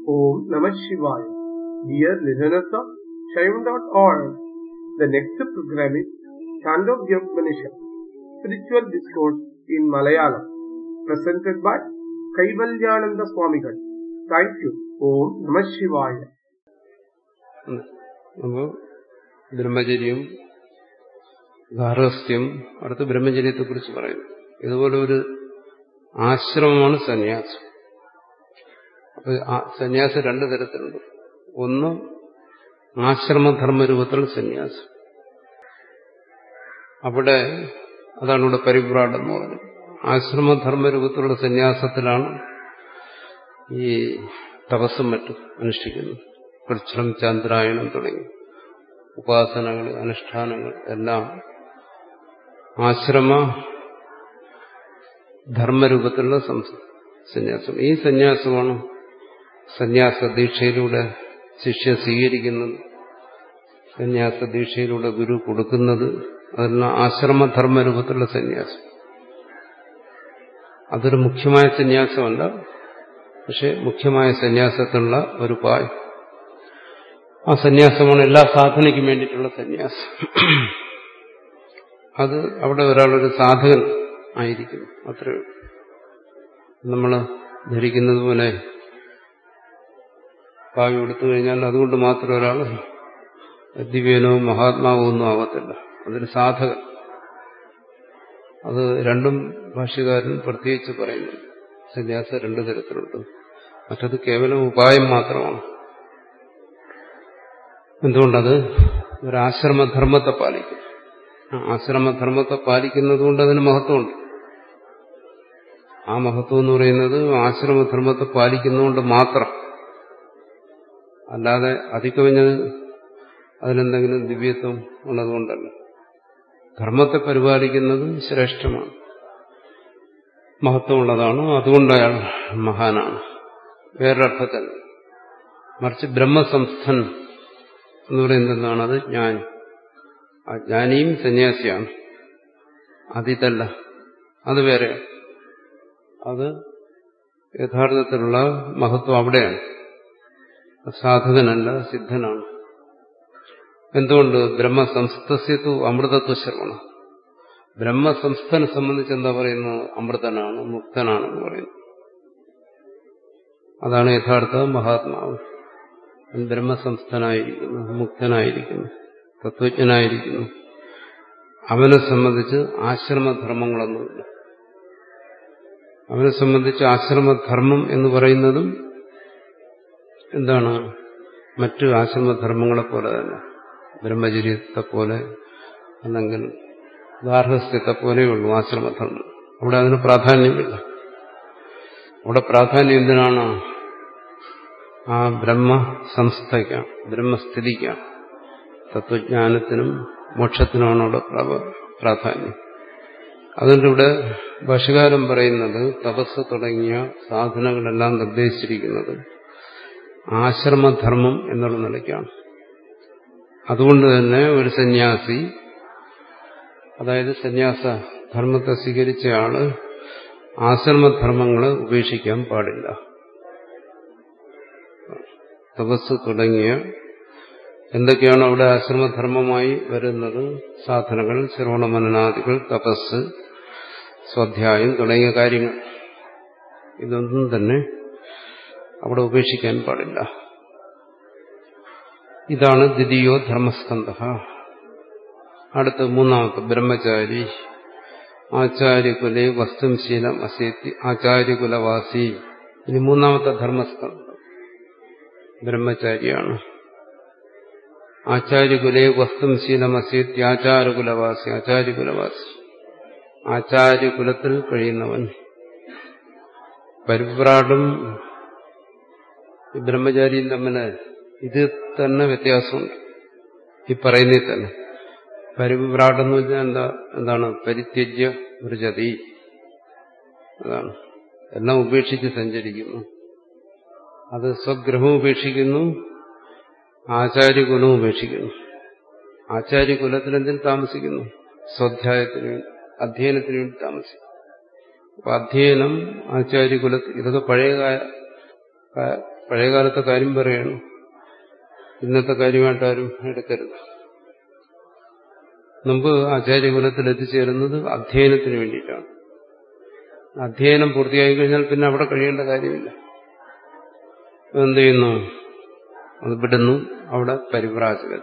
Om Namah Shivaya. Dear listeners of Shaivan.org, the next program is Chandogya Spiritual Discourse in Malayalam, presented by Kaivalyananda Swamigal. Thank you. Om Namah Shivaya. അപ്പോൾ ബ്രഹ്മചര്യം ഗാർഹസ്ഥ്യം അടുത്ത ബ്രഹ്മചര്യത്തെക്കുറിച്ച് പറയുന്നു ഇതുപോലെ ഒരു ആശ്രമമാണ് സന്യാസം അപ്പൊ സന്യാസം രണ്ടു തരത്തിലുണ്ട് ഒന്ന് ആശ്രമധർമ്മ രൂപത്തിലുള്ള സന്യാസം അവിടെ അതാണ് ഇവിടെ പരിഭ്രാടം എന്ന് പറഞ്ഞത് ആശ്രമധർമ്മ രൂപത്തിലുള്ള സന്യാസത്തിലാണ് ഈ തപസ്സും മറ്റും അനുഷ്ഠിക്കുന്നത് കൃച്ഛ്രം ചന്ദ്രായണം തുടങ്ങി ഉപാസനകൾ അനുഷ്ഠാനങ്ങൾ എല്ലാം ആശ്രമ ധർമ്മരൂപത്തിലുള്ള സന്യാസം ഈ സന്യാസമാണ് സന്യാസ ദീക്ഷയിലൂടെ ശിഷ്യ സ്വീകരിക്കുന്നത് സന്യാസ ദീക്ഷയിലൂടെ ഗുരു കൊടുക്കുന്നത് അതെല്ലാം ആശ്രമധർമ്മ രൂപത്തിലുള്ള സന്യാസം അതൊരു മുഖ്യമായ സന്യാസമല്ല പക്ഷെ മുഖ്യമായ സന്യാസത്തിനുള്ള ഒരു പായ് ആ സന്യാസമാണ് എല്ലാ സാധനയ്ക്കും വേണ്ടിയിട്ടുള്ള സന്യാസം അത് അവിടെ ഒരാളൊരു സാധകൻ ആയിരിക്കുന്നു അത്രേ നമ്മൾ ധരിക്കുന്നത് പോലെ പാവി എടുത്തു കഴിഞ്ഞാൽ അതുകൊണ്ട് മാത്രം ഒരാൾ ദിവ്യനോ മഹാത്മാവോ ഒന്നും ആവത്തില്ല അതൊരു സാധകൻ അത് രണ്ടും ഭാഷ്യകാരൻ പ്രത്യേകിച്ച് പറയുന്നു സന്യാസം രണ്ടു തരത്തിലുണ്ട് മറ്റത് കേവലം ഉപായം മാത്രമാണ് എന്തുകൊണ്ടത് ഒരാശ്രമധർമ്മത്തെ പാലിക്കും ആശ്രമധർമ്മത്തെ പാലിക്കുന്നത് കൊണ്ട് അതിന് മഹത്വമുണ്ട് ആ മഹത്വം എന്ന് പറയുന്നത് ആശ്രമധർമ്മത്തെ പാലിക്കുന്നതുകൊണ്ട് മാത്രം അല്ലാതെ അതിക്കവിഞ്ഞത് അതിലെന്തെങ്കിലും ദിവ്യത്വം ഉള്ളതുകൊണ്ടല്ല ധർമ്മത്തെ പരിപാലിക്കുന്നത് ശ്രേഷ്ഠമാണ് മഹത്വമുള്ളതാണ് അതുകൊണ്ട് അയാൾ മഹാനാണ് വേറൊരർത്ഥത്തിൽ മറിച്ച് ബ്രഹ്മസംസ്ഥൻ എന്ന് പറയുന്നത് എന്താണ് അത് ജ്ഞാനി ആ ജ്ഞാനിയും സന്യാസിയാണ് അതിതല്ല അത് വേറെ അത് യഥാർത്ഥത്തിലുള്ള മഹത്വം അവിടെയാണ് സാധകനല്ല സിദ്ധനാണ് എന്തുകൊണ്ട് ബ്രഹ്മസംസ്ഥസ്യത്തു അമൃതത്വ ശ്രവണം ബ്രഹ്മസംസ്ഥനെ സംബന്ധിച്ച് എന്താ പറയുന്നത് അമൃതനാണ് മുക്തനാണെന്ന് പറയുന്നു അതാണ് യഥാർത്ഥ മഹാത്മാവ് ബ്രഹ്മസംസ്ഥനായിരിക്കുന്നു മുക്തനായിരിക്കുന്നു തത്വജ്ഞനായിരിക്കുന്നു അവനെ സംബന്ധിച്ച് ആശ്രമധർമ്മങ്ങളൊന്നുമില്ല അവനെ സംബന്ധിച്ച് ആശ്രമധർമ്മം എന്ന് പറയുന്നതും എന്താണ് മറ്റു ആശ്രമധർമ്മങ്ങളെ പോലെ തന്നെ ബ്രഹ്മചര്യത്തെ പോലെ അല്ലെങ്കിൽ ഗാർഹസ്ഥ്യത്തെ പോലെയുള്ളൂ ആശ്രമധർമ്മം അവിടെ അതിന് പ്രാധാന്യമില്ല അവിടെ പ്രാധാന്യം എന്തിനാണ് ആ ബ്രഹ്മ സംസ്ഥയ്ക്കാം ബ്രഹ്മസ്ഥിതിക്കാം തത്വജ്ഞാനത്തിനും മോക്ഷത്തിനുമാണ് അവിടെ പ്രാധാന്യം അതുകൊണ്ട് ഇവിടെ ഭാഷകാരം പറയുന്നത് തപസ് തുടങ്ങിയ സാധനങ്ങളെല്ലാം നിർദ്ദേശിച്ചിരിക്കുന്നത് ആശ്രമധർമ്മം എന്നുള്ള നിലയ്ക്കാണ് അതുകൊണ്ട് തന്നെ ഒരു സന്യാസി അതായത് സന്യാസ ധർമ്മത്തെ സ്വീകരിച്ച ആള് ആശ്രമധർമ്മങ്ങളെ ഉപേക്ഷിക്കാൻ പാടില്ല തപസ് തുടങ്ങിയ എന്തൊക്കെയാണ് അവിടെ ആശ്രമധർമ്മമായി വരുന്നത് സാധനങ്ങൾ ശ്രവണമനനാദികൾ തപസ് സ്വാധ്യായം തുടങ്ങിയ കാര്യങ്ങൾ ഇതൊന്നും തന്നെ അവിടെ ഉപേക്ഷിക്കാൻ പാടില്ല ഇതാണ് ദ്വിതീയോ ധർമ്മസ്കന്ധ അടുത്ത മൂന്നാമത്തെ ബ്രഹ്മചാരി ആചാര്യകുലെ വസ്തും ശീലം അസേത്തി ആചാര്യകുലവാസി ഇനി മൂന്നാമത്തെ ധർമ്മസ്കന്ധം ബ്രഹ്മചാരിയാണ് ആചാര്യകുലെ വസ്തും ശീലം അസേത്തി ആചാരകുലവാസി ആചാര്യകുലവാസി ആചാര്യകുലത്തിൽ കഴിയുന്നവൻ പരിഭ്രാടും ബ്രഹ്മചാരിയും തമ്മിൽ ഇത് തന്നെ വ്യത്യാസമുണ്ട് ഈ പറയുന്നതിൽ തന്നെ പരിഭ്രാടെന്ന് വെച്ചാൽ എന്താ എന്താണ് പരിത്യജ്യ വൃജതി അതാണ് എല്ലാം ഉപേക്ഷിച്ച് സഞ്ചരിക്കുന്നു അത് സ്വഗ്രഹവും ഉപേക്ഷിക്കുന്നു ആചാര്യകുലവും ഉപേക്ഷിക്കുന്നു ആചാര്യകുലത്തിൽ എന്തിന് താമസിക്കുന്നു സ്വാധ്യായത്തിന് അധ്യയനത്തിന് വേണ്ടി താമസിക്കും അപ്പൊ അധ്യയനം ആചാര്യകുലത്തിൽ ഇതൊക്കെ പഴയ പഴയകാലത്തെ കാര്യം പറയണം ഇന്നത്തെ കാര്യമായിട്ട് ആരും എടുക്കരുത് മുമ്പ് ആചാര്യകുലത്തിൽ എത്തിച്ചേരുന്നത് അധ്യയനത്തിന് വേണ്ടിയിട്ടാണ് അധ്യയനം പൂർത്തിയായി കഴിഞ്ഞാൽ പിന്നെ അവിടെ കഴിയേണ്ട കാര്യമില്ല എന്ത് ചെയ്യുന്നു അത് വിടുന്നു അവിടെ പരിപ്രാജകൻ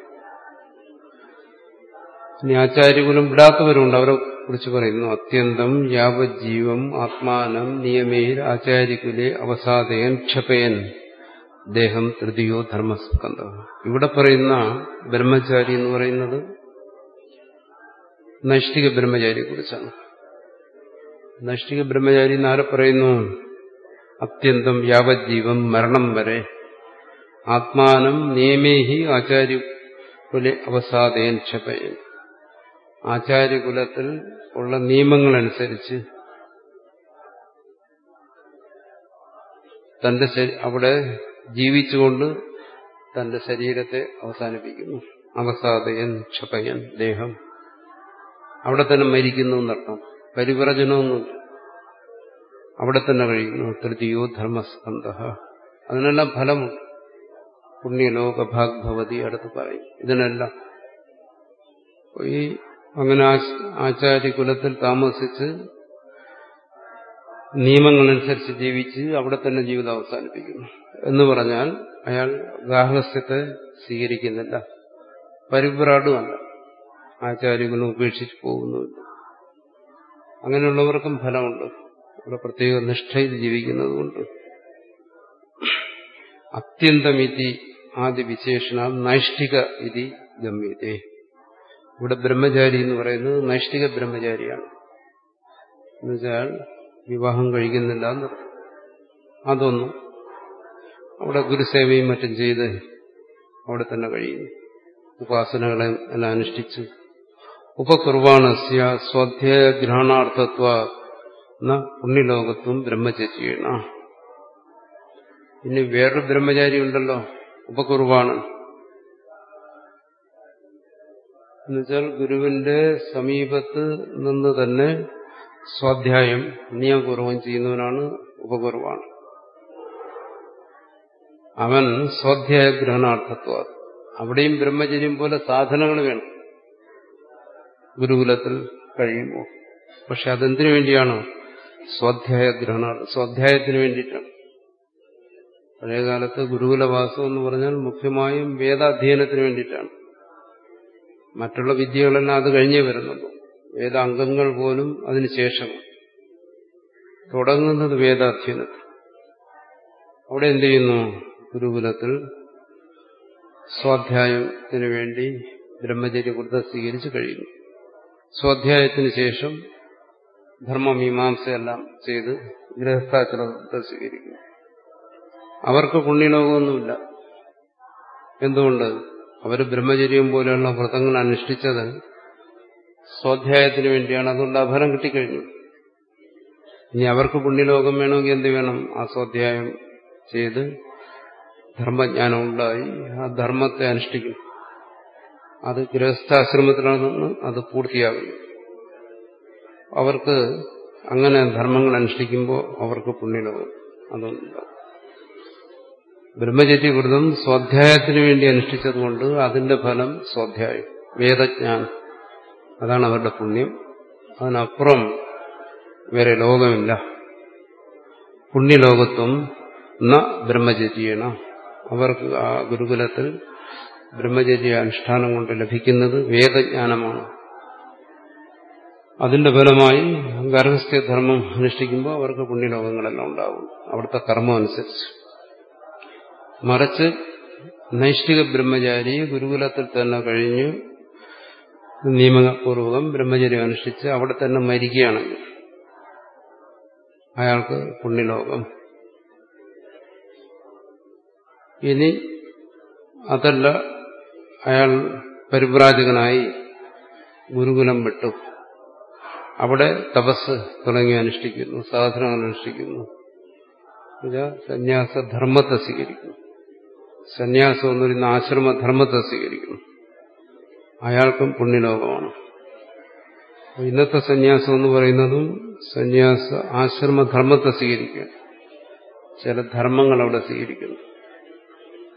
ഇനി ആചാര്യകുലം വിടാത്തവരുണ്ട് അവരെ കുറിച്ച് പറയുന്നു അത്യന്തം യാവജ്ജീവം ആത്മാനം നിയമേർ ആചാര്യകുലെ അവസാദയൻ ക്ഷപയൻ ദേഹം തൃതീയോ ധർമ്മസ്കന്ധ ഇവിടെ പറയുന്ന ബ്രഹ്മചാരി എന്ന് പറയുന്നത് നൈഷ്ഠിക ബ്രഹ്മചാരിയെ കുറിച്ചാണ് നൈഷ്ഠിക ബ്രഹ്മചാരി എന്നാരെ പറയുന്നു അത്യന്തം യാവജ്ജീവം മരണം വരെ ആത്മാനം നിയമേഹി ആചാര്യകുലെ അവസാദയൻ ക്ഷപയൻ ആചാര്യകുലത്തിൽ ഉള്ള നിയമങ്ങളനുസരിച്ച് തന്റെ അവിടെ ജീവിച്ചുകൊണ്ട് തന്റെ ശരീരത്തെ അവസാനിപ്പിക്കുന്നു അവസാദയൻ ക്ഷപയൻ ദേഹം അവിടെ തന്നെ മരിക്കുന്നു എന്നർത്ഥം പരിവ്രജനമൊന്നുമില്ല അവിടെ തന്നെ കഴിയുന്നു തൃതീയോ ധർമ്മസ്കന്ധ അതിനെല്ലാം ഫലമുണ്ട് പുണ്യലോകഭാഗ് ഭവതി അടുത്ത് പറയും ഇതിനെല്ലാം ഈ അങ്ങനെ ആചാര്യകുലത്തിൽ താമസിച്ച് നിയമങ്ങളനുസരിച്ച് ജീവിച്ച് അവിടെ തന്നെ ജീവിതം അവസാനിപ്പിക്കുന്നു എന്ന് പറഞ്ഞാൽ അയാൾ ഗാർഹസ്ഥ്യത്തെ സ്വീകരിക്കുന്നില്ല പരിഭ്രാടുമല്ല ആചാര്യകുലം ഉപേക്ഷിച്ച് പോകുന്നുമില്ല അങ്ങനെയുള്ളവർക്കും ഫലമുണ്ട് അവിടെ പ്രത്യേക നിഷ്ഠയിൽ ജീവിക്കുന്നതുകൊണ്ട് അത്യന്തമിതി ആദ്യ വിശേഷണ നൈഷ്ഠിക ഇതി ഗമ്യതേ ഇവിടെ ബ്രഹ്മചാരി എന്ന് പറയുന്നത് നൈഷ്ഠിക ബ്രഹ്മചാരിയാണ് എന്നുവെച്ചാൽ വിവാഹം കഴിക്കുന്നില്ല എന്നർത്ഥം അതൊന്നും അവിടെ ഗുരുസേവയും മറ്റും ചെയ്ത് അവിടെ തന്നെ കഴിയുന്നു ഉപാസനകളെ എല്ലാം അനുഷ്ഠിച്ച് ഉപകുർവാണസ്യ സ്വാധ്യായ ഗ്രഹണാർത്ഥത്വ എന്ന പുണ്യലോകത്വം ബ്രഹ്മചര്യേണ ഇനി വേറൊരു ബ്രഹ്മചാരി ഉണ്ടല്ലോ ഉപകുർവാണ് എന്നുവെച്ചാൽ ഗുരുവിന്റെ സമീപത്ത് നിന്ന് തന്നെ സ്വാധ്യായം നിയമപൂർവം ചെയ്യുന്നവനാണ് ഉപകുർവാണ് അവൻ സ്വാധ്യായ ഗ്രഹണാർത്ഥത്വ അവിടെയും ബ്രഹ്മചര്യം പോലെ സാധനങ്ങൾ വേണം ഗുരുകുലത്തിൽ കഴിയുമ്പോൾ പക്ഷെ അതെന്തിനു വേണ്ടിയാണ് സ്വാധ്യായ ഗ്രഹണാർത്ഥം സ്വാധ്യായത്തിന് വേണ്ടിയിട്ടാണ് പഴയകാലത്ത് ഗുരുകുലവാസം എന്ന് പറഞ്ഞാൽ മുഖ്യമായും വേദാധ്യയനത്തിന് വേണ്ടിയിട്ടാണ് മറ്റുള്ള വിദ്യകളെല്ലാം അത് കഴിഞ്ഞേ വരുന്നുള്ളൂ വേദാംഗങ്ങൾ പോലും അതിനുശേഷം തുടങ്ങുന്നത് വേദാധ്യയനത്തിൽ അവിടെ എന്ത് ചെയ്യുന്നു ഗുരുകുലത്തിൽ സ്വാധ്യായത്തിന് വേണ്ടി ബ്രഹ്മചര്യ വ്രതം സ്വീകരിച്ച് കഴിയുന്നു സ്വാധ്യായത്തിന് ശേഷം ധർമ്മമീമാംസയെല്ലാം ചെയ്ത് ഗൃഹസ്ഥാചരണത്തെ സ്വീകരിക്കുന്നു അവർക്ക് പുണ്യലോകമൊന്നുമില്ല എന്തുകൊണ്ട് അവർ ബ്രഹ്മചര്യം പോലെയുള്ള വ്രതങ്ങൾ അനുഷ്ഠിച്ചത് സ്വാധ്യായത്തിന് വേണ്ടിയാണ് അതുകൊണ്ട് അഫലം കിട്ടിക്കഴിഞ്ഞു ഇനി അവർക്ക് പുണ്യലോകം വേണമെങ്കിൽ എന്ത് വേണം ആ സ്വാധ്യായം ചെയ്ത് ധർമ്മജ്ഞാനം ഉണ്ടായി ആ ധർമ്മത്തെ അനുഷ്ഠിക്കും അത് ഗൃഹസ്ഥാശ്രമത്തിലാണെന്ന് അത് പൂർത്തിയാകും അവർക്ക് അങ്ങനെ ധർമ്മങ്ങൾ അനുഷ്ഠിക്കുമ്പോൾ അവർക്ക് പുണ്യലോകം അതൊന്നുണ്ടാവും ബ്രഹ്മചര്യവ്രതം സ്വാധ്യായത്തിന് വേണ്ടി അനുഷ്ഠിച്ചതുകൊണ്ട് അതിന്റെ ഫലം സ്വാധ്യായം വേദജ്ഞാനം അതാണ് അവരുടെ പുണ്യം അതിനപ്പുറം വേറെ ലോകമില്ല പുണ്യലോകത്വം ന ബ്രഹ്മചര്യേണ അവർക്ക് ആ ഗുരുകുലത്തിൽ ബ്രഹ്മചര്യ അനുഷ്ഠാനം കൊണ്ട് ലഭിക്കുന്നത് വേദജ്ഞാനമാണ് അതിന്റെ ഫലമായി ഗർഭസ്ഥ്യധർമ്മം അനുഷ്ഠിക്കുമ്പോൾ അവർക്ക് പുണ്യലോകങ്ങളെല്ലാം ഉണ്ടാകും അവിടുത്തെ കർമ്മം അനുസരിച്ച് മറിച്ച് നൈഷ്ഠിക ബ്രഹ്മചാരി ഗുരുകുലത്തിൽ തന്നെ കഴിഞ്ഞ് നിയമപൂർവകം ബ്രഹ്മചര്യം അനുഷ്ഠിച്ച് അവിടെ തന്നെ മരിക്കുകയാണെങ്കിൽ അയാൾക്ക് പുണ്യലോകം ഇനി അതല്ല അയാൾ പരിപ്രാജകനായി ഗുരുകുലം വിട്ടു അവിടെ തപസ് തുടങ്ങി അനുഷ്ഠിക്കുന്നു സാധനങ്ങൾ അനുഷ്ഠിക്കുന്നു സന്യാസധർമ്മത്തെ സ്വീകരിക്കുന്നു സന്യാസം എന്ന് പറയുന്ന ആശ്രമധർമ്മത്തെ സ്വീകരിക്കുന്നു അയാൾക്കും പുണ്യലോകമാണ് ഇന്നത്തെ സന്യാസം എന്ന് പറയുന്നതും സന്യാസ ആശ്രമധർമ്മത്തെ സ്വീകരിക്കുക ചില ധർമ്മങ്ങൾ അവിടെ സ്വീകരിക്കുന്നു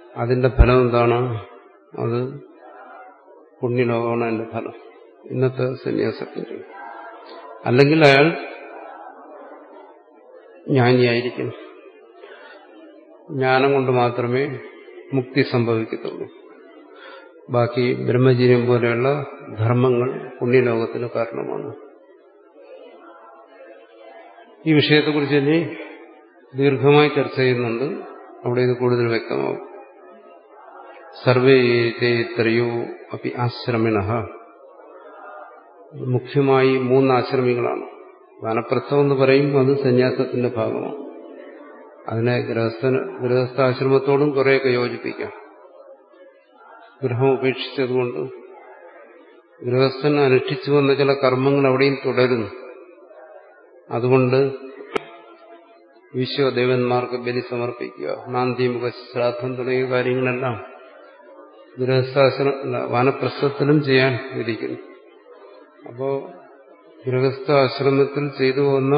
അതിന്റെ ഫലം എന്താണ് അത് പുണ്യലോകമാണ് അതിന്റെ ഫലം ഇന്നത്തെ സന്യാസത്തിന്റെ അല്ലെങ്കിൽ അയാൾ ജ്ഞാനിയായിരിക്കും ജ്ഞാനം കൊണ്ട് മാത്രമേ മുക്തി സംഭവിക്കത്തുള്ളൂ ബാക്കി ബ്രഹ്മചര്യം പോലെയുള്ള ധർമ്മങ്ങൾ പുണ്യലോകത്തിന് കാരണമാണ് ഈ വിഷയത്തെക്കുറിച്ച് ഇനി ദീർഘമായി ചർച്ച ചെയ്യുന്നുണ്ട് അവിടെ ഇത് കൂടുതൽ വ്യക്തമാവും സർവേ എത്രയോ അപ്പി ആശ്രമിണ മുഖ്യമായി മൂന്ന് ആശ്രമികളാണ് വാനപ്രസ്ഥം എന്ന് പറയും അത് സന്യാസത്തിന്റെ ഭാഗമാണ് അതിനെ ഗൃഹസ്ഥന് ഗൃഹസ്ഥാശ്രമത്തോടും കുറേയൊക്കെ യോജിപ്പിക്കാം ഗൃഹം ഉപേക്ഷിച്ചതുകൊണ്ട് ഗൃഹസ്ഥൻ അനുഷ്ഠിച്ചു വന്ന ചില കർമ്മങ്ങൾ അവിടെയും തുടരുന്നു അതുകൊണ്ട് വിശ്വദേവന്മാർക്ക് ബലി സമർപ്പിക്കുക നാന്തിമുഖ ശ്രാദ്ധം തുടങ്ങിയ കാര്യങ്ങളെല്ലാം ഗൃഹസ്ഥാശ്രമ വാനപ്രസ്ഥത്തിലും ചെയ്യാൻ വിധിക്കുന്നു അപ്പോ ഗൃഹസ്ഥാശ്രമത്തിൽ ചെയ്തു പോകുന്ന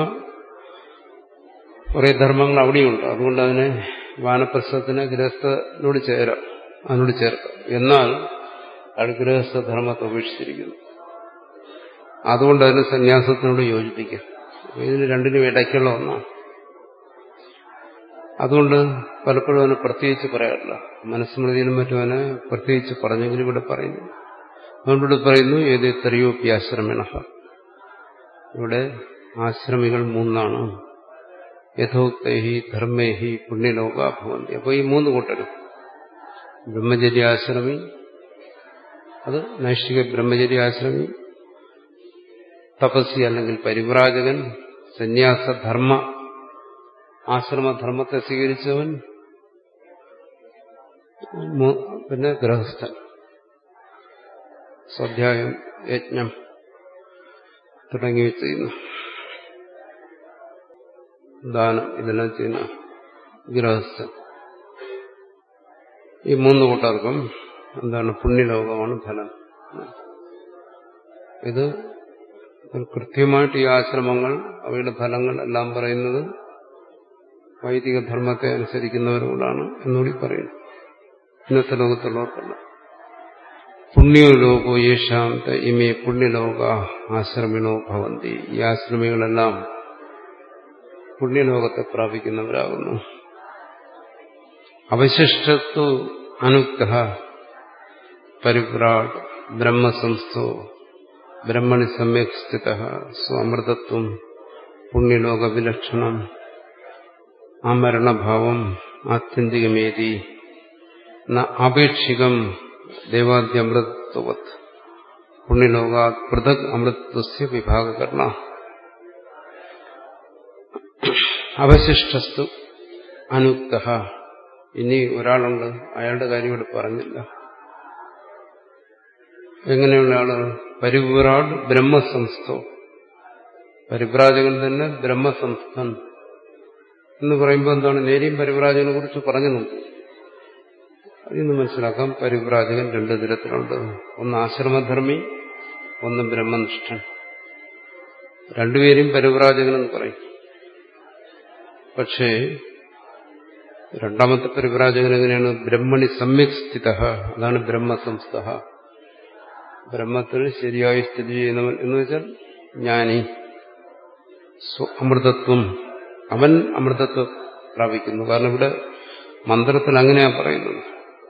കുറെ ധർമ്മങ്ങൾ അവിടെയുണ്ട് അതുകൊണ്ട് അതിനെ വാനപ്രസ്ഥത്തിന് ഗൃഹസ്ഥനോട് ചേരാം അതിനോട് ചേർക്കാം എന്നാൽ അയാൾ ഗൃഹസ്ഥധർമ്മത്തെ ഉപേക്ഷിച്ചിരിക്കുന്നു അതുകൊണ്ട് അതിന് സന്യാസത്തിനോട് യോജിപ്പിക്കാം ഇതിന് രണ്ടിനും ഇടയ്ക്കുള്ള ഒന്നാണ് അതുകൊണ്ട് പലപ്പോഴും അവന് പ്രത്യേകിച്ച് പറയാറില്ല മനസ്മൃതിയിലും മറ്റും അവനെ പ്രത്യേകിച്ച് പറഞ്ഞെങ്കിലും ഇവിടെ പറയുന്നു അതുകൊണ്ട് ഇവിടെ പറയുന്നു ഏത് എത്രയോ പ്യാശ്രമിണ ഇവിടെ ആശ്രമികൾ മൂന്നാണ് യഥോക്തൈഹി ധർമ്മേഹി പുണ്യലോകാഭവന്തി അപ്പോൾ ഈ മൂന്ന് കൂട്ടരും ബ്രഹ്മചര്യാശ്രമി അത് നൈഷ്ഠിക ബ്രഹ്മചര്യാശ്രമി തപസ്സി അല്ലെങ്കിൽ പരിവ്രാജകൻ സന്യാസധർമ്മ ആശ്രമധർമ്മത്തെ സ്വീകരിച്ചവൻ പിന്നെ ഗൃഹസ്ഥൻ സ്വാധ്യായം യജ്ഞം തുടങ്ങിയ ചെയ്യുന്നു ദാനം ഇതെല്ലാം ചെയ്യുന്ന ഗൃഹസ്ഥൻ ഈ മൂന്ന് കൂട്ടർക്കും എന്താണ് പുണ്യലോകമാണ് ഫലം ഇത് കൃത്യമായിട്ട് ഈ ആശ്രമങ്ങൾ അവയുടെ ഫലങ്ങൾ എല്ലാം പറയുന്നത് വൈദിക ധർമ്മത്തെ അനുസരിക്കുന്നവരോടാണ് എന്നുകൂടി പറയുന്നു ഇന്നത്തെ ലോകത്തുള്ളവർക്കല്ല പുണ്യോ ലോകോ യേശാന്ത ഇമേ പുണ്യലോക ആശ്രമിണോ ഭവന്തി ഈ ആശ്രമികളെല്ലാം പുണ്യലോകത്തെ പ്രാപിക്കുന്നവരാകുന്നു അവശിഷ്ടത്വ അനുക്ത പരിഭ്രാട് ബ്രഹ്മസംസ്ഥോ ബ്രഹ്മണി സമ്യക് സ്ഥിത സ്വാമൃതത്വം പുണ്യലോക വിലക്ഷണം അമരണഭാവം ആത്യന്തികമേതി ആപേക്ഷികം ദേവാദ്യമൃതത്വത് പുണ്യലോകാ പൃഥക് അമൃതത്വസ്യ വിഭാഗകരണ അവശിഷ്ടസ്തു അനുക്ത ഇനി ഒരാളുണ്ട് അയാളുടെ കാര്യം ഇവിടെ പറഞ്ഞില്ല എങ്ങനെയുള്ള ആള് പരിവ്രാട് ബ്രഹ്മസംസ്ഥോ പരിവ്രാജകൻ തന്നെ ബ്രഹ്മസംസ്ഥൻ എന്ന് പറയുമ്പോൾ എന്താണ് നേരിയും പരിവ്രാജകനെ കുറിച്ച് പറഞ്ഞു നോക്കും അതിന്ന് മനസ്സിലാക്കാം പരിവ്രാജകൻ രണ്ട് തരത്തിലുണ്ട് ഒന്ന് ആശ്രമധർമ്മി ഒന്ന് ബ്രഹ്മനിഷ്ഠൻ രണ്ടുപേരും പരിവ്രാജകനെന്ന് പറയും പക്ഷേ രണ്ടാമത്തെ പരിവ്രാജകൻ എങ്ങനെയാണ് ബ്രഹ്മണി സമ്യക് സ്ഥിത അതാണ് ബ്രഹ്മസംസ്ഥ ബ്രഹ്മത്തിൽ ശരിയായി സ്ഥിതി ചെയ്യുന്നവൻ എന്ന് വെച്ചാൽ ജ്ഞാനി അമൃതത്വം അവൻ അമൃതത്വം പ്രാപിക്കുന്നു കാരണം ഇവിടെ മന്ത്രത്തിൽ അങ്ങനെയാ പറയുന്നത്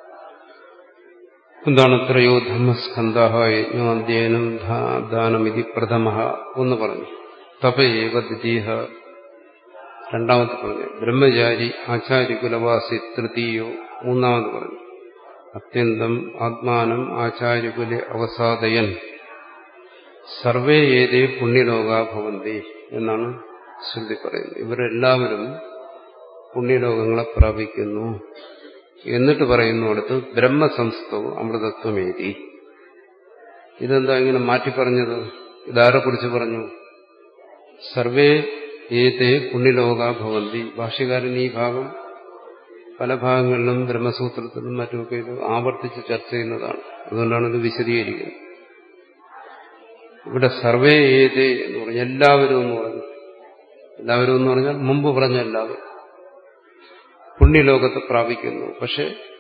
എന്താണ് ത്രയോ ധർമ്മസ്കന്ധ യജ്ഞാധ്യയനം ദാനമിതി പ്രഥമ ഒന്ന് പറഞ്ഞു തപയേവ ദ്വിതീയ രണ്ടാമത് പറഞ്ഞു ബ്രഹ്മചാരി ആചാര്യ കുലവാസി തൃതീയോ മൂന്നാമത് പറഞ്ഞു അത്യന്തം ആത്മാനം ആചാര്യകുല അവസാദയൻ സർവേ ഏതേ പുണ്യലോകാ ഭവന്തി എന്നാണ് ശ്രുതി പറയുന്നത് ഇവരെല്ലാവരും പുണ്യലോകങ്ങളെ പ്രാപിക്കുന്നു എന്നിട്ട് പറയുന്നു അടുത്ത് ബ്രഹ്മസംസ്ഥവും അമൃതത്വമേതി ഇതെന്താ ഇങ്ങനെ മാറ്റി പറഞ്ഞത് ഇതാരെ കുറിച്ച് പറഞ്ഞു സർവേ ഏതേ പുണ്യലോകാ ഭവന്തി ഭാഷ്യകാരൻ ഈ ഭാഗം പല ഭാഗങ്ങളിലും ബ്രഹ്മസൂത്രത്തിലും മറ്റുമൊക്കെ ഇത് ആവർത്തിച്ച് ചർച്ച ചെയ്യുന്നതാണ് അതുകൊണ്ടാണ് ഇത് വിശദീകരിക്കുന്നത് ഇവിടെ സർവേ ഏതേ എന്ന് പറഞ്ഞു എല്ലാവരും എന്ന് പറഞ്ഞു എല്ലാവരും എന്ന് പറഞ്ഞാൽ മുമ്പ് പറഞ്ഞ എല്ലാവരും പുണ്യലോകത്തെ പ്രാപിക്കുന്നു പക്ഷെ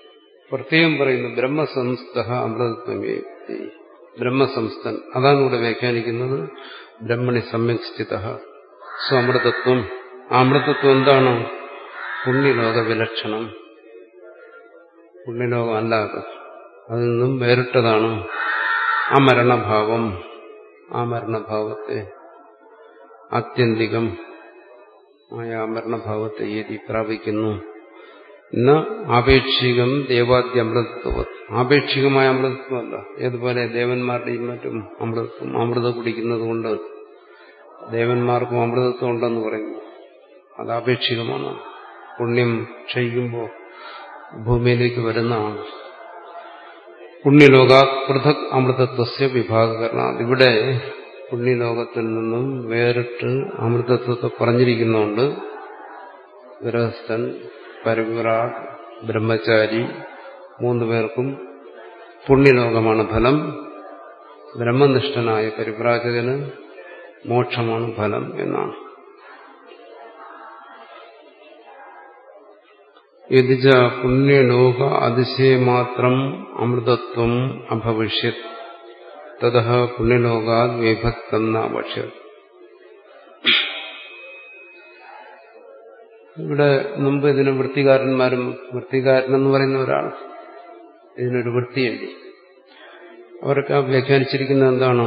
പ്രത്യേകം പറയുന്നു ബ്രഹ്മസംസ്ഥ അമൃതത്വമേ ബ്രഹ്മസംസ്ഥൻ അതാണ് ഇവിടെ വ്യാഖ്യാനിക്കുന്നത് ബ്രഹ്മണി സമ്യക് സ്ഥിത സ്വമൃതത്വം ആ അമൃതത്വം എന്താണ് പുണ്യലോക വിലക്ഷണം പുണ്യലോകം അല്ലാതെ അതിൽ നിന്നും വേറിട്ടതാണ് ആ മരണഭാവം ആ മരണഭാവത്തെ ആത്യന്തികം ആയ ആ മരണഭാവത്തെ ഏതി പ്രാപിക്കുന്നു എന്ന ആപേക്ഷികം ദേവാദ്യ അമൃതത്വം ആപേക്ഷികമായ അമൃതത്വമല്ല ഏതുപോലെ ദേവന്മാരുടെയും മറ്റും അമൃതത്വം അമൃതം കുടിക്കുന്നത് കൊണ്ട് ദേവന്മാർക്കും അമൃതത്വം ഉണ്ടെന്ന് പറയുന്നു അത് ആപേക്ഷികമാണ് പുണ്യം ക്ഷയിക്കുമ്പോൾ ഭൂമിയിലേക്ക് വരുന്നതാണ് പുണ്യലോക പൃഥക് അമൃതത്വസ്യ വിഭാഗകരണ ഇവിടെ പുണ്യലോകത്തിൽ നിന്നും വേറിട്ട് അമൃതത്വത്തെ പറഞ്ഞിരിക്കുന്നുണ്ട് ഗൃഹസ്ഥൻ പരവിറാട് ബ്രഹ്മചാരി മൂന്നു പേർക്കും പുണ്യലോകമാണ് ഫലം ബ്രഹ്മനിഷ്ഠനായ പരിപ്രാജകന് മോക്ഷമാണ് ഫലം എന്നാണ് യതിച്ച പുണ്യലോക അതിശയമാത്രം അമൃതത്വം അഭവിഷ്യത് തത പുണ്യലോകാത് വിഭക്തം നാപക്ഷ്യത് ഇവിടെ മുമ്പ് ഇതിന് വൃത്തികാരന്മാരും വൃത്തികാരൻ എന്ന് പറയുന്ന ഒരാൾ ഇതിനൊരു വൃത്തിയുണ്ട് അവരൊക്കെ വ്യാഖ്യാനിച്ചിരിക്കുന്നത് എന്താണ്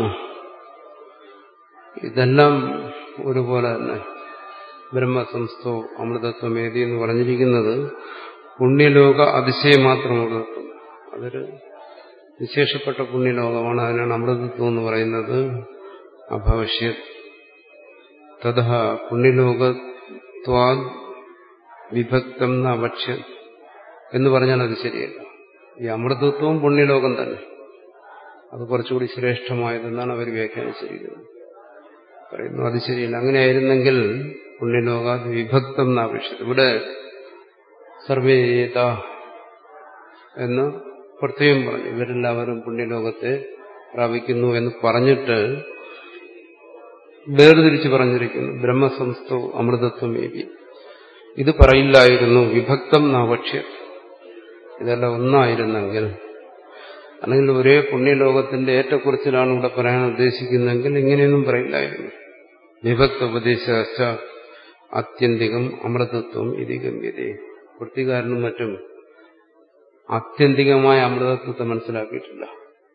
ഇതെല്ലാം ഒരുപോലെ തന്നെ ബ്രഹ്മസംസ്ഥോ അമൃതത്വമേതി എന്ന് പറഞ്ഞിരിക്കുന്നത് പുണ്യലോക അതിശയം മാത്രം അമൃതത്വം അതൊരു വിശേഷപ്പെട്ട പുണ്യലോകമാണ് അതിനാണ് അമൃതത്വം എന്ന് പറയുന്നത് അഭവശ്യ തഥ പുണ്യലോകത്വാ വിഭക്തം അഭക്ഷ്യ എന്ന് പറഞ്ഞാൽ അത് ശരിയല്ല ഈ അമൃതത്വവും പുണ്യലോകം തന്നെ അത് കുറച്ചുകൂടി ശ്രേഷ്ഠമായതെന്നാണ് അവർ വ്യാഖ്യാനിച്ചിരിക്കുന്നത് പറയുന്നു അത് ശരിയല്ല അങ്ങനെയായിരുന്നെങ്കിൽ പുണ്യലോക വിഭക്തം എന്നാപേക്ഷിച്ചത് ഇവിടെ സർവേത എന്ന് പ്രത്യേകം പറഞ്ഞു ഇവരെല്ലാവരും പുണ്യലോകത്തെ പ്രാപിക്കുന്നു എന്ന് പറഞ്ഞിട്ട് വേർതിരിച്ച് പറഞ്ഞിരിക്കുന്നു ബ്രഹ്മസംസ്ഥോ അമൃതത്വം ഏവി ഇത് പറയില്ലായിരുന്നു വിഭക്തം നാപക്ഷ്യ ഇതെല്ലാം ഒന്നായിരുന്നെങ്കിൽ അല്ലെങ്കിൽ ഒരേ പുണ്യലോകത്തിന്റെ ഏറ്റക്കുറിച്ചിലാണ് ഇവിടെ പറയാൻ ഉദ്ദേശിക്കുന്നതെങ്കിൽ ഇങ്ങനെയൊന്നും പറയില്ലായിരുന്നു വിഭക്ത ഉപദേശ ആത്യന്തികം അമൃതത്വം ഇതി ഗമ്യതേ വൃത്തികാരനും മറ്റും ആത്യന്തികമായ അമൃതത്വത്തെ മനസ്സിലാക്കിയിട്ടില്ല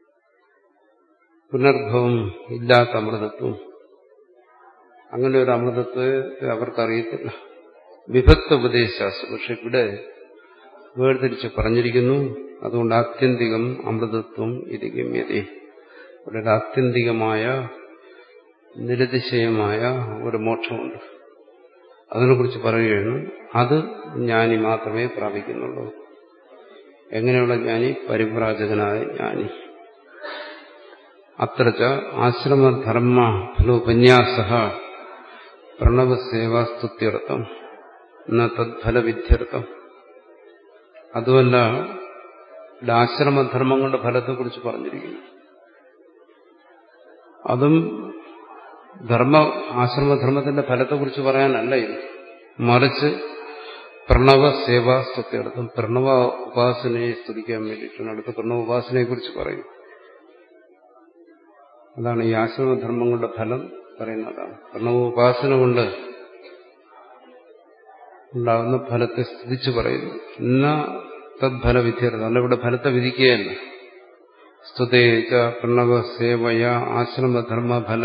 പുനർഭവം ഇല്ലാത്ത അമൃതത്വം അങ്ങനെ ഒരു അമൃതത്വത്തെ അവർക്കറിയത്തില്ല വിഭക്ത ഉപദേശാസ്ത്രം പക്ഷെ ഇവിടെ വേർതിരിച്ച് പറഞ്ഞിരിക്കുന്നു അതുകൊണ്ട് ആത്യന്തികം അമൃതത്വം ഇത് ഗമ്യതേ ഇവിടെ ഒരു ആത്യന്തികമായ നിരതിശയമായ ഒരു മോക്ഷമുണ്ട് അതിനെക്കുറിച്ച് പറയുകയാണ് അത് ജ്ഞാനി മാത്രമേ പ്രാപിക്കുന്നുള്ളൂ എങ്ങനെയുള്ള ജ്ഞാനി പരിപ്രാജകനായ ജ്ഞാനി അത്ര ആശ്രമധർമ്മ ഫലോപന്യാസ പ്രണവസേവാസ്തുത്യർത്ഥം എന്ന തദ്ഫലവിദ്യർത്ഥം അതുമല്ല ഇവിടെ ആശ്രമധർമ്മങ്ങളുടെ ഫലത്തെക്കുറിച്ച് പറഞ്ഞിരിക്കുന്നു അതും ധർമ്മ ആശ്രമധർമ്മത്തിന്റെ ഫലത്തെക്കുറിച്ച് പറയാനല്ല ഇത് മറിച്ച് പ്രണവ സേവാ സ്തുത്യർത്ഥം പ്രണവ ഉപാസനയെ സ്തുതിക്കാൻ വേണ്ടിയിട്ടാണ് അടുത്ത പ്രണവ ഉപാസനയെ കുറിച്ച് പറയും അതാണ് ഈ ആശ്രമധർമ്മങ്ങളുടെ ഫലം പറയുന്നതാണ് പ്രണവ ഉപാസന കൊണ്ട് ഉണ്ടാകുന്ന ഫലത്തെ സ്തുതിച്ചു പറയുന്നു എന്ന തദ്ഫല വിദ്യർത്ഥം അല്ല ഇവിടെ ഫലത്തെ വിധിക്കുകയല്ല സ്തുതേച്ച പ്രണവ സേവയ ആശ്രമധർമ്മ ഫല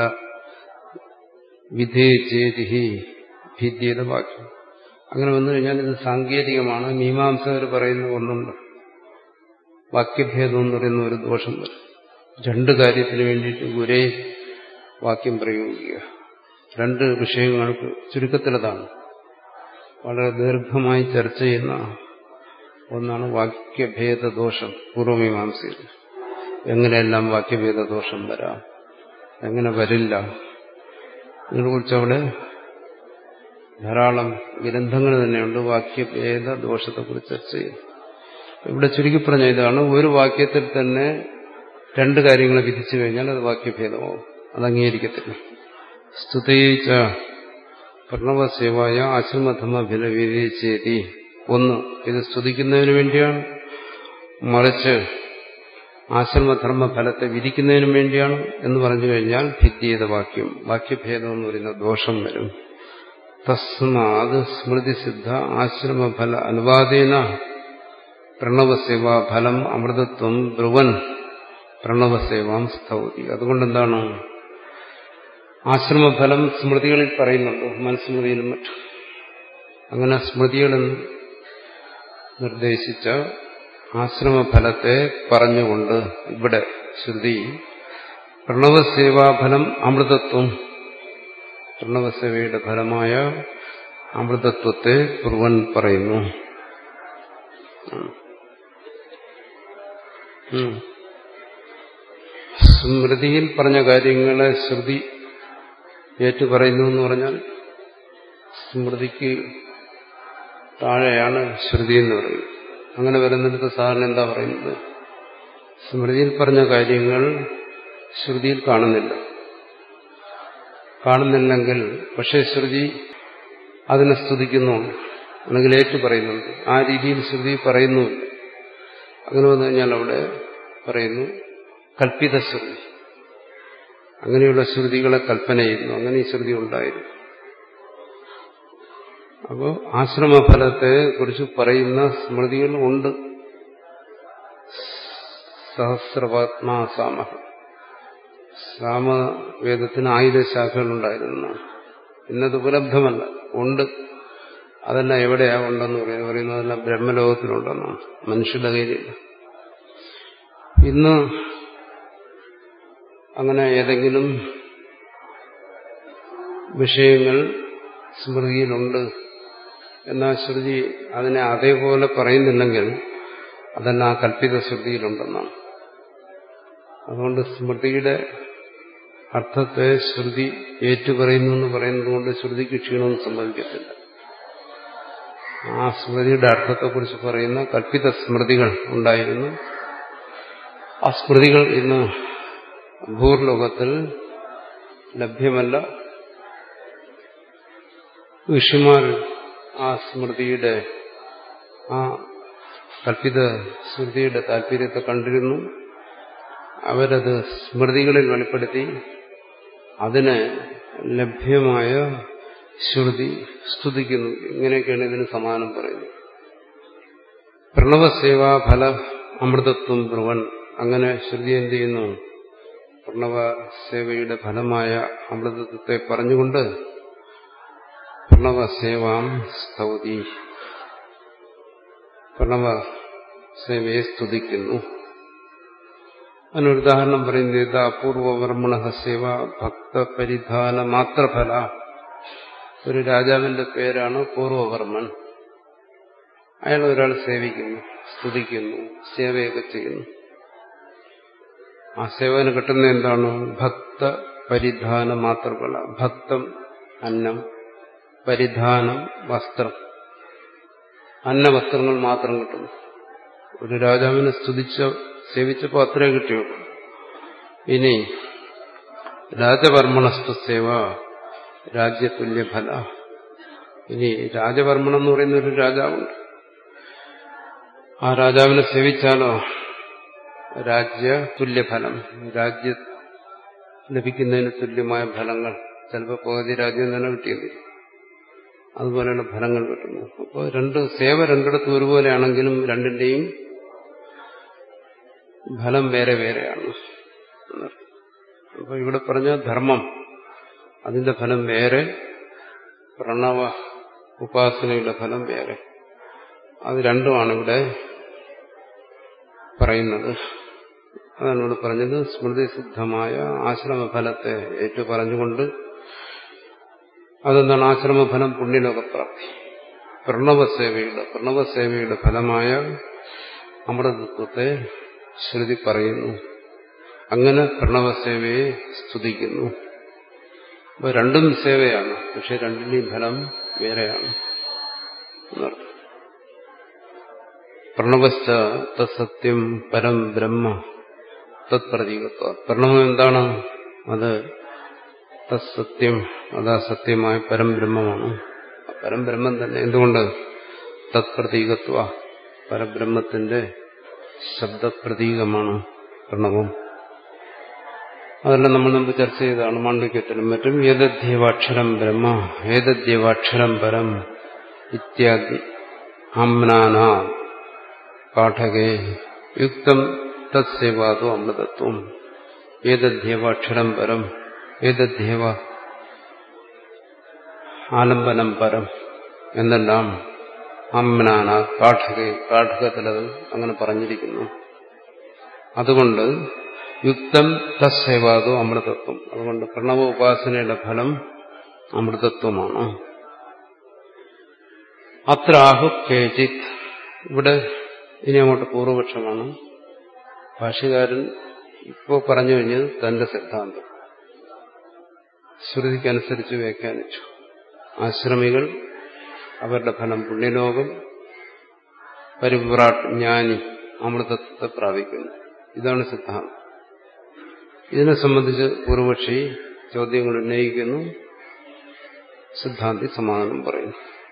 വിധേചേതി ഭിദ്യത വാക്യം അങ്ങനെ വന്നു കഴിഞ്ഞാൽ ഇത് സാങ്കേതികമാണ് മീമാംസകർ പറയുന്ന ഒന്നുണ്ട് വാക്യഭേദം എന്ന് പറയുന്ന ഒരു ദോഷം വരും രണ്ട് കാര്യത്തിന് വേണ്ടിയിട്ട് ഒരേ വാക്യം പ്രയോഗിക്കുക രണ്ട് വിഷയങ്ങൾക്ക് ചുരുക്കത്തിലതാണ് വളരെ ദീർഘമായി ചർച്ച ചെയ്യുന്ന ഒന്നാണ് വാക്യഭേദ ദോഷം പൂർവമീമാംസയിൽ എങ്ങനെയെല്ലാം വാക്യഭേദ ദോഷം വരാം എങ്ങനെ വരില്ല ഇതിനെക്കുറിച്ച് അവിടെ ധാരാളം ഗ്രന്ഥങ്ങൾ തന്നെയുണ്ട് വാക്യഭേദ ദോഷത്തെക്കുറിച്ച് ചർച്ച ചെയ്യും ഇവിടെ ചുരുക്കി പറഞ്ഞ ഇതാണ് ഒരു വാക്യത്തിൽ തന്നെ രണ്ട് കാര്യങ്ങളെ വിധിച്ചു കഴിഞ്ഞാൽ അത് വാക്യഭേദമാവും അത് അംഗീകരിക്കത്തില്ല സ്തുതയിച്ച പ്രണവസേവായ ആശ്രമധർമ്മ ഫലവിധിച്ചേതി ഒന്ന് ഇത് സ്തുതിക്കുന്നതിന് വേണ്ടിയാണ് മറിച്ച് ആശ്രമധർമ്മ ഫലത്തെ വിധിക്കുന്നതിനും വേണ്ടിയാണ് എന്ന് പറഞ്ഞു കഴിഞ്ഞാൽ ഭിദ്യത വാക്യം വാക്യഭേദം എന്ന് പറയുന്ന ദോഷം വരും തസ്മാത് സ്മൃതിസിദ്ധ ആശ്രമഫല അനുവാദേന പ്രണവസേവ ഫലം അമൃതത്വം ബ്രുവൻ പ്രണവസേവാം സ്തൗതി അതുകൊണ്ടെന്താണ് ആശ്രമഫലം സ്മൃതികളിൽ പറയുന്നുണ്ട് മനുസ്മൃതിയിലും മറ്റും അങ്ങനെ സ്മൃതികളിൽ നിർദ്ദേശിച്ച ആശ്രമഫലത്തെ പറഞ്ഞുകൊണ്ട് ഇവിടെ ശ്രുതി പ്രണവസേവാഫലം അമൃതത്വം പ്രണവസേവയുടെ ഫലമായ അമൃതത്വത്തെ കുറുവൻ പറയുന്നു സ്മൃതിയിൽ പറഞ്ഞ കാര്യങ്ങളെ ശ്രുതി ഏറ്റു പറയുന്നു എന്ന് പറഞ്ഞാൽ സ്മൃതിക്ക് താഴെയാണ് ശ്രുതി എന്ന് പറയുന്നത് അങ്ങനെ വരുന്നിടത്ത് സാധാരണ എന്താ പറയുന്നത് സ്മൃതിയിൽ പറഞ്ഞ കാര്യങ്ങൾ ശ്രുതിയിൽ കാണുന്നില്ല കാണുന്നില്ലെങ്കിൽ പക്ഷേ ശ്രുതി അതിനെ സ്തുതിക്കുന്നുണ്ട് അല്ലെങ്കിൽ ഏറ്റു പറയുന്നുണ്ട് ആ രീതിയിൽ ശ്രുതി പറയുന്നുമില്ല അങ്ങനെ വന്നു കഴിഞ്ഞാൽ അവിടെ പറയുന്നു കൽപ്പിത ശ്രുതി അങ്ങനെയുള്ള ശ്രുതികളെ കൽപ്പന ചെയ്യുന്നു അങ്ങനെ ഈ ശ്രുതി ഉണ്ടായിരുന്നു അപ്പോൾ ആശ്രമഫലത്തെ കുറിച്ച് പറയുന്ന സ്മൃതികൾ ഉണ്ട് സഹസ്രപാത്മാ സാമഹ സാമവേദത്തിന് ആയിരം ശാഖകളുണ്ടായിരുന്നു ഇന്നത് ഉപലബ്ധമല്ല ഉണ്ട് അതെല്ലാം എവിടെയാ ഉണ്ടെന്ന് പറയുന്നത് പറയുന്നതെല്ലാം ബ്രഹ്മലോകത്തിലുണ്ടെന്നാണ് മനുഷ്യരുടെ കയ്യിലില്ല ഇന്ന് അങ്ങനെ ഏതെങ്കിലും വിഷയങ്ങൾ സ്മൃതിയിലുണ്ട് എന്നാൽ ശ്രുതി അതിനെ അതേപോലെ പറയുന്നില്ലെങ്കിൽ അതെല്ലാം ആ കൽപ്പിത ശ്രുതിയിലുണ്ടെന്നാണ് അതുകൊണ്ട് സ്മൃതിയുടെ അർത്ഥത്തെ ശ്രുതി ഏറ്റുപറയുന്നു എന്ന് പറയുന്നത് കൊണ്ട് ശ്രുതിക്ക് ക്ഷീണമൊന്നും സംഭവിക്കത്തില്ല ആ സ്മൃതിയുടെ അർത്ഥത്തെക്കുറിച്ച് പറയുന്ന കൽപ്പിത സ്മൃതികൾ ഉണ്ടായിരുന്നു ആ സ്മൃതികൾ ഇന്ന് ഭൂർലോകത്തിൽ ലഭ്യമല്ല ഋഷിമാർ ആ സ്മൃതിയുടെ ആ കൽപ്പിത സ്മൃതിയുടെ താല്പര്യത്തെ കണ്ടിരുന്നു അവരത് സ്മൃതികളിൽ വെളിപ്പെടുത്തി അതിന് ലഭ്യമായ ശ്രുതി സ്തുതിക്കുന്നു ഇങ്ങനെയൊക്കെയാണ് ഇതിന് സമാനം പറയുന്നത് പ്രണവസേവാ ഫല അമൃതത്വം ബ്രുവൻ അങ്ങനെ ശ്രുതി എന്ത് ചെയ്യുന്നു പ്രണവ സേവയുടെ ഫലമായ അമൃതത്വത്തെ പറഞ്ഞുകൊണ്ട് പ്രണവ സേവാം സ്തൗതി പ്രണവ സേവയെ സ്തുതിക്കുന്നു അതിനൊരു ഉദാഹരണം പറയുന്നത് അപൂർവവർമ്മണ സേവ ഭക്തപരിധാന മാത്രഫല ഒരു രാജാവിന്റെ പേരാണ് പൂർവവർമ്മൻ അയാൾ ഒരാൾ സേവിക്കുന്നു സ്തുതിക്കുന്നു സേവയൊക്കെ ചെയ്യുന്നു ആ സേവന് കിട്ടുന്ന എന്താണ് ഭക്ത പരിധാന മാത്രഫല ഭക്തം അന്നം പരിധാനം വസ്ത്രം അന്നവസ്ത്രങ്ങൾ മാത്രം കിട്ടുന്നു ഒരു രാജാവിനെ സ്തുതിച്ച സേവിച്ചപ്പോൾ അത്രേ കിട്ടിയുള്ളൂ ഇനി രാജവർമ്മണസ്തു സേവ രാജ്യതുല്യഫല ഇനി രാജവർമ്മണം എന്ന് പറയുന്ന ഒരു രാജാവുണ്ട് ആ രാജാവിനെ സേവിച്ചാലോ രാജ്യ തുല്യഫലം രാജ്യ ലഭിക്കുന്നതിന് തുല്യമായ ഫലങ്ങൾ ചിലപ്പോൾ പകുതി രാജ്യം തന്നെ കിട്ടിയത് അതുപോലെയുള്ള ഫലങ്ങൾ കിട്ടുന്നു അപ്പോൾ രണ്ട് സേവ രണ്ടിടത്തും ഒരുപോലെയാണെങ്കിലും രണ്ടിന്റെയും ഫലം വേറെ വേറെയാണ് അപ്പോൾ ഇവിടെ പറഞ്ഞ ധർമ്മം അതിന്റെ ഫലം വേറെ പ്രണവ ഉപാസനയുടെ ഫലം വേറെ അത് രണ്ടുമാണ് ഇവിടെ പറയുന്നത് അതാണ് ഇവിടെ പറഞ്ഞത് സ്മൃതിസിദ്ധമായ ആശ്രമഫലത്തെ ഏറ്റു പറഞ്ഞുകൊണ്ട് അതെന്താണ് ആശ്രമഫലം പുണ്യലോകപ്രാപ്തി പ്രണവസേവയുടെ പ്രണവസേവയുടെ ഫലമായ അമൃതത്വത്തെ ശ്രുതി പറയുന്നു അങ്ങനെ പ്രണവസേവയെ സ്തുതിക്കുന്നു അപ്പോൾ രണ്ടും സേവയാണ് പക്ഷെ രണ്ടിന്റെയും ഫലം വേറെയാണ് എന്നർത്ഥം പ്രണവശ്ച തത്സത്യം പരം ബ്രഹ്മ തത്പ്രതീകത്വ പ്രണവം എന്താണ് അത് തത്സത്യം അതാ സത്യമായ പരംബ്രഹ്മമാണ് പരംബ്രഹ്മം തന്നെ എന്തുകൊണ്ട് തത്പ്രതീകത്വ പരബ്രഹ്മത്തിന്റെ ശബ്ദപ്രതീകമാണ് പ്രണവം അതെല്ലാം നമ്മൾ മുമ്പ് ചർച്ച ചെയ്തതാണ് മാണ്ഡവ്യത്തിലും മറ്റും ഏതദ്യവാക്ഷരം ബ്രഹ്മ ഏതദ്യവാക്ഷരം പരം ഇത്യാദി അമ്നാന പാഠകേ യുക്തം തത്സേവാദോ അമൃതത്വം ഏതദ്യവാക്ഷരം പരം ഏതദ്യവ ആലംബനം പരം എന്നെല്ലാം അമ്നാന കാഠകെ കാഠകത്തിലത് അങ്ങനെ പറഞ്ഞിരിക്കുന്നു അതുകൊണ്ട് യുക്തം തസ്സേവാദോ അമൃതത്വം അതുകൊണ്ട് പ്രണവ ഉപാസനയുടെ ഫലം അമൃതത്വമാണ് അത്ര ആഹു കേചിത് ഇവിടെ ഇനി അങ്ങോട്ട് പൂർവപക്ഷമാണ് ഭാഷകാരൻ ഇപ്പോൾ പറഞ്ഞു കഴിഞ്ഞത് തന്റെ സിദ്ധാന്തം ശ്രുതിക്കനുസരിച്ച് വ്യാഖ്യാനിച്ചു ആശ്രമികൾ അവരുടെ ഫലം പുണ്യലോകം പരിവ്രാട്ട് ജ്ഞാനി അമൃതത്വത്തെ പ്രാപിക്കുന്നു ഇതാണ് സിദ്ധാന്തം ഇതിനെ സംബന്ധിച്ച് പൂർവപക്ഷി ചോദ്യങ്ങൾ ഉന്നയിക്കുന്നു സിദ്ധാന്തി സമാധാനം പറയുന്നു